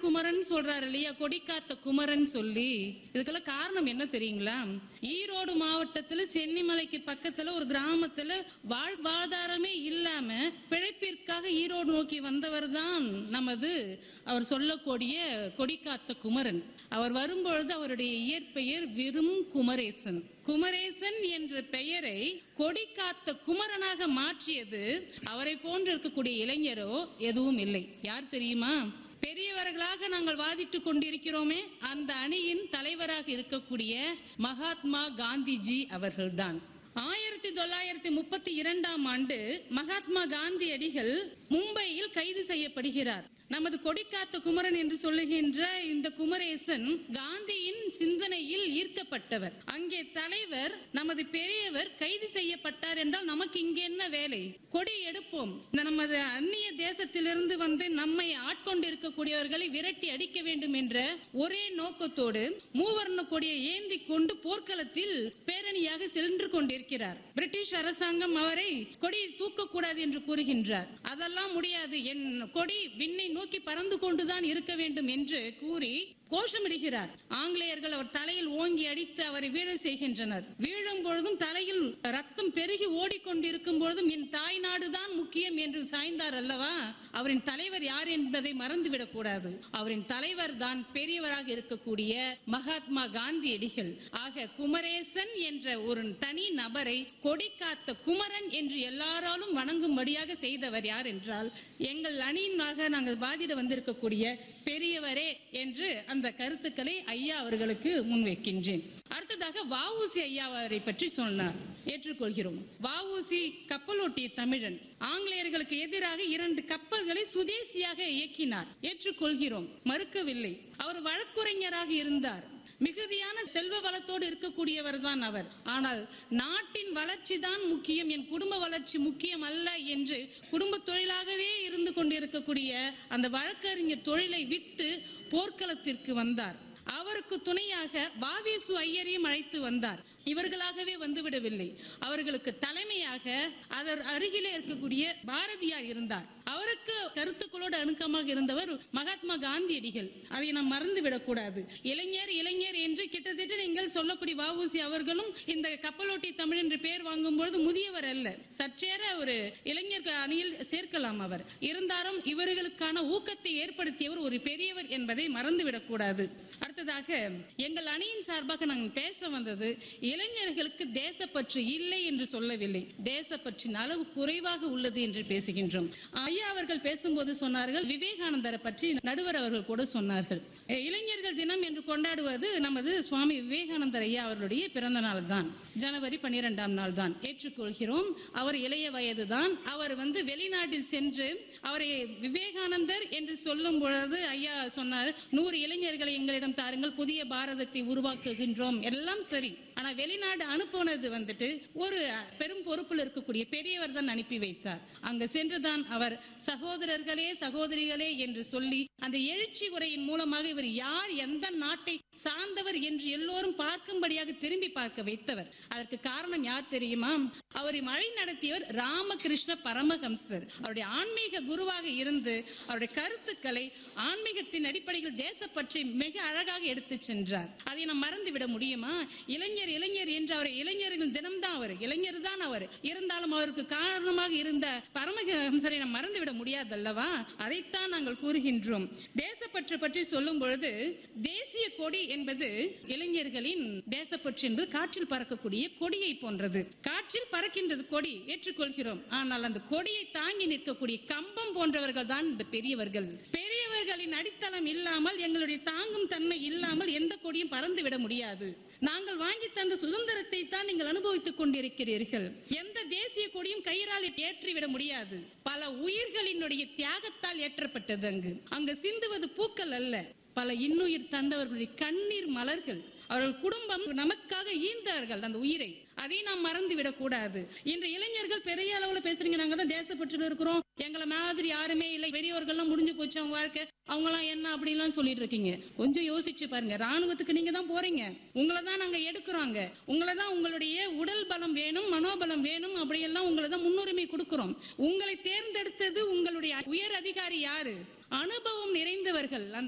குமரன் சொல்றாரு இல்லையா கொடிக்காத்த குமரன் சொல்லி இதுக்கெல்லாம் காரணம் என்ன தெரியுங்களா ஈரோடு மாவட்டத்துல சென்னிமலைக்கு பக்கத்துல ஒரு கிராமத்துல வாழ்வாதாரமே இல்லாம பிழைப்பிற்காக ஈரோடு நோக்கி வந்தவர் தான் நமது அவர் சொல்லக்கூடிய கொடிக்காத்த குமரன் அவர் வரும்பொழுது அவருடைய இயற்பெயர் விரும் குமரேசன் குமரேசன் என்ற பெயரை கொடிக்காத்த குமரனாக மாற்றியது அவரை போன்று இருக்கக்கூடிய இளைஞரோ எதுவும் இல்லை யார் தெரியுமா பெரியவர்களாக நாங்கள் வாதிட்டுக் கொண்டிருக்கிறோமே அந்த அணியின் தலைவராக இருக்கக்கூடிய மகாத்மா காந்திஜி அவர்கள்தான் ஆயிரத்தி தொள்ளாயிரத்தி முப்பத்தி இரண்டாம் ஆண்டு மகாத்மா காந்தியடிகள் மும்பையில் கைது செய்யப்படுகிறார் நமது கொடிக்காத்த குமரன் என்று சொல்லுகின்ற இந்த குமரேசன் காந்தியின் சிந்தனையில் ஈர்க்கப்பட்டவர் அங்கே தலைவர் நமது பெரியவர் கைது செய்யப்பட்டார் என்றால் நமக்கு இங்கே என்ன வேலை கொடி எடுப்போம் இந்த நமது அந்நிய தேசத்திலிருந்து வந்து நம்மை ஆட்கொண்டு இருக்கக்கூடியவர்களை விரட்டி அடிக்க வேண்டும் என்ற ஒரே நோக்கத்தோடு மூவர்ண கொடியை ஏந்தி கொண்டு போர்க்களத்தில் பேரணியாக சென்று கொண்டிருக்கிறார் பிரிட்டிஷ் அரசாங்கம் அவரை கொடியை தூக்கக்கூடாது என்று கூறுகின்றார் அதெல்லாம் முடியாது என் கொடி விண்ணை நோக்கி பறந்து கொண்டுதான் இருக்க வேண்டும் என்று கூறி கோஷமிடுகிறார் ஆங்கிலேயர்கள் அவர் தலையில் ஓங்கி அடித்து அவரை வீழ செய்கின்றனர் வீழும் பொழுதும் தலையில் ரத்தம் பெருகி ஓடிக்கொண்டிருக்கும் பொழுதும் என் தாய் நாடுதான் முக்கியம் என்று சாய்ந்தார் அல்லவா அவரின் தலைவர் யார் என்பதை மறந்துவிடக் கூடாது அவரின் தலைவர் தான் பெரியவராக இருக்கக்கூடிய மகாத்மா காந்தியடிகள் ஆக குமரேசன் என்ற ஒரு தனி நபரை கொடிக்காத்த குமரன் என்று எல்லாராலும் வணங்கும்படியாக செய்தவர் யார் என்றால் எங்கள் அணியினாக நாங்கள் பாதிட வந்திருக்கக்கூடிய பெரியவரே என்று அந்த கருத்துக்களை ஐயா அவர்களுக்கு முன்வைக்கின்றேன் அடுத்ததாக வஉசி ஐயா அவரை பற்றி சொன்னார் ஏற்றுக்கொள்கிறோம் வஉசி கப்பலோட்டிய தமிழன் ஆங்கிலேயர்களுக்கு எதிராக இரண்டு கப்பல்களை சுதேசியாக இயக்கினார் ஏற்றுக்கொள்கிறோம் மறுக்கவில்லை அவர் வழக்குரைஞராக இருந்தார் மிகுதியான செல்வ வளத்தோடு இருக்கக்கூடியவர் தான் அவர் ஆனால் நாட்டின் வளர்ச்சி தான் முக்கியம் என் குடும்ப வளர்ச்சி முக்கியம் அல்ல என்று குடும்ப தொழிலாகவே இருந்து கொண்டிருக்கக்கூடிய அந்த வழக்கறிஞர் தொழிலை விட்டு போர்க்களத்திற்கு வந்தார் அவருக்கு துணையாக வாவேசு ஐயரையும் அழைத்து வந்தார் இவர்களாகவே வந்துவிடவில்லை அவர்களுக்கு தலைமையாக அதர் அருகிலே இருக்கக்கூடிய பாரதியார் இருந்தார் அவருக்கு கருத்துக்களோடு அணுக்கமாக இருந்தவர் மகாத்மா காந்தியடிகள் அதை நாம் மறந்து விடக்கூடாது இளைஞர் இளைஞர் என்று கிட்டத்தட்ட நீங்கள் சொல்லக்கூடிய வஉசி அவர்களும் இந்த கப்பலோட்டி தமிழ் என்று பெயர் வாங்கும் பொழுது முதியவர் அல்ல சற்றேற ஒரு இளைஞர் அணியில் சேர்க்கலாம் அவர் இருந்தாலும் இவர்களுக்கான ஊக்கத்தை ஏற்படுத்தியவர் ஒரு பெரியவர் என்பதை மறந்துவிடக்கூடாது அடுத்ததாக எங்கள் அணியின் சார்பாக நாங்கள் பேச வந்தது இளைஞர்களுக்கு தேசப்பற்று இல்லை என்று சொல்லவில்லை தேசப்பற்றின் அளவு குறைவாக உள்ளது என்று பேசுகின்றோம் ஐயா அவர்கள் பேசும்போது சொன்னார்கள் விவேகானந்தரை பற்றி நடுவர் அவர்கள் கூட சொன்னார்கள் அஹ் இளைஞர்கள் தினம் என்று கொண்டாடுவது நமது சுவாமி விவேகானந்தர் ஐயா அவர்களுடைய பிறந்த நாள் தான் ஜனவரி பன்னிரெண்டாம் நாள் தான் ஏற்றுக்கொள்கிறோம் அவர் இளைய வயது தான் அவர் வந்து வெளிநாட்டில் சென்று அவரை விவேகானந்தர் என்று சொல்லும் பொழுது ஐயா சொன்னார் நூறு இளைஞர்களை எங்களிடம் தாருங்கள் புதிய பாரதத்தை உருவாக்குகின்றோம் எல்லாம் சரி ஆனா வெளிநாடு அனுப்புனது வந்துட்டு ஒரு பெரும் பொறுப்பில் இருக்கக்கூடிய பெரியவர் தான் அனுப்பி வைத்தார் அங்க சென்றுதான் அவர் சகோதரர்களே சகோதரிகளே என்று சொல்லி அந்த எழுச்சி உரையின் மூலமாக இவர் யார் எந்த நாட்டை சார்ந்தவர் என்று எல்லோரும் பார்க்கும்படியாக திரும்பி பார்க்க வைத்தவர் அதற்கு காரணம் யார் தெரியுமா அவரை வழி நடத்தியவர் ராமகிருஷ்ண பரமஹம்சர் அவருடைய ஆன்மீக குருவாக இருந்து அவருடைய கருத்துக்களை ஆன்மீகத்தின் அடிப்படையில் தேசப்பற்றி மிக அழகாக எடுத்து சென்றார் அதை நாம் மறந்து விட முடியுமா இளைஞர் இளைஞர் என்று அவரை இளைஞர்கள் தினம்தான் அவர் இளைஞர் தான் அவர் இருந்தாலும் அவருக்கு காரணமாக இருந்த பரமஹம்சரை நாம் மறந்து விட முடியாது அல்லவா அதைத்தான் நாங்கள் கூறுகின்றோம் தேசப்பற்று பற்றி சொல்லும் பொழுது தேசிய கொடி என்பது இளைஞர்களின் தேசப்பற்று என்பது காற்றில் பறக்கக்கூடிய கொடியை போன்றது காற்றில் பறக்கின்றது கொடி ஏற்றுக்கொள்கிறோம் ஆனால் அந்த கொடியை தாங்கி நிற்கக்கூடிய கம்பம் போன்றவர்கள் தான் இந்த பெரியவர்கள் பெரியவர்களின் அடித்தளம் இல்லாமல் எங்களுடைய தாங்கும் தன்மை இல்லாமல் எந்த கொடியும் பறந்து விட முடியாது நாங்கள் வாங்கி தந்த சுதந்திரத்தை தான் நீங்கள் அனுபவித்துக் கொண்டிருக்கிறீர்கள் எந்த தேசிய கொடியும் கயிறால் ஏற்றிவிட முடியாது பல உயிர்களினுடைய தியாகத்தால் ஏற்றப்பட்டது அங்கு அங்கு சிந்துவது பூக்கள் அல்ல பல இன்னுயிர் தந்தவர்களுடைய கண்ணீர் மலர்கள் அவர்கள் குடும்பம் நமக்காக ஈந்தார்கள் அந்த உயிரை அதை நாம் மறந்து விடக்கூடாது இன்று இளைஞர்கள் பெரிய அளவுல பேசுறீங்க நாங்க தான் தேசப்பற்று இருக்கிறோம் எங்களை மாதிரி யாருமே இல்லை பெரியவர்கள்லாம் முடிஞ்சு போச்சு அவங்க வாழ்க்கை அவங்க எல்லாம் என்ன அப்படின்லாம் சொல்லிட்டு இருக்கீங்க கொஞ்சம் யோசிச்சு பாருங்க ராணுவத்துக்கு நீங்க தான் போறீங்க உங்களை தான் நாங்க எடுக்கிறோங்க உங்களை தான் உங்களுடைய உடல் பலம் வேணும் மனோபலம் வேணும் அப்படியெல்லாம் உங்களை தான் முன்னுரிமை கொடுக்கிறோம் உங்களை தேர்ந்தெடுத்தது உங்களுடைய உயர் அதிகாரி யாரு அனுபவம் நிறைந்தவர்கள் அந்த